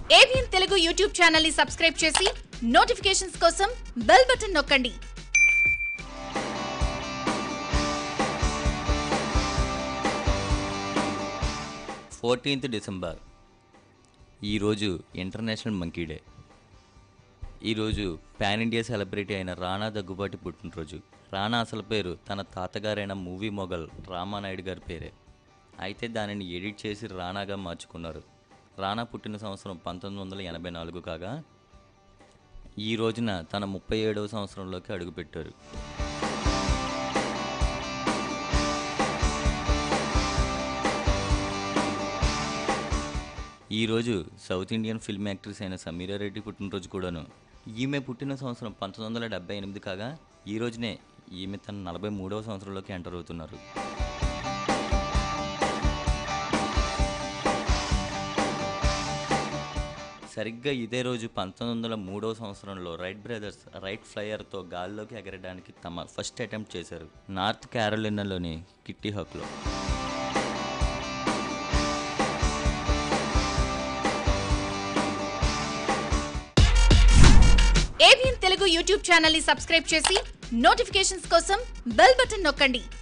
ABN Telugu YouTube channel ని subscribe చేసి notifications కోసం బెల్ బటన్ నొక్కండి ఫోర్టీన్త్ డిసెంబర్ ఈరోజు ఇంటర్నేషనల్ మంకీ డే ఈరోజు పాన్ ఇండియా సెలబ్రిటీ అయిన రాణా దగ్గుబాటి పుట్టినరోజు రాణా అసలు పేరు తన తాతగారైన మూవీ మొగల్ రామానాయుడు గారి పేరే అయితే దానిని ఎడిట్ చేసి రాణాగా మార్చుకున్నారు రాణా పుట్టిన సంవత్సరం పంతొమ్మిది వందల ఎనభై నాలుగు కాగా ఈ రోజున తన ముప్పై ఏడవ సంవత్సరంలోకి అడుగుపెట్టారు ఈరోజు సౌత్ ఇండియన్ ఫిల్మ్ యాక్ట్రెస్ అయిన సమీరా రెడ్డి పుట్టినరోజు కూడాను ఈమె పుట్టిన సంవత్సరం పంతొమ్మిది వందల డెబ్బై ఎనిమిది కాగా ఈ రోజునే ఈమె తన నలభై మూడవ సంవత్సరంలోకి ఎంటర్ అవుతున్నారు సరిగ్గా ఇదే రోజు పంతొమ్మిది వందల మూడవ సంవత్సరంలో రైట్ బ్రదర్స్ రైట్ ఫ్లయర్తో గాల్లోకి ఎగరడానికి తమ ఫస్ట్ అటెంప్ట్ చేశారు నార్త్ క్యారోలినాలోని కిట్టి హక్లో ఏబిఎన్ తెలుగు యూట్యూబ్ ఛానల్ ని సబ్స్క్రైబ్ చేసి నోటిఫికేషన్స్ కోసం బెల్ బటన్ నొక్కండి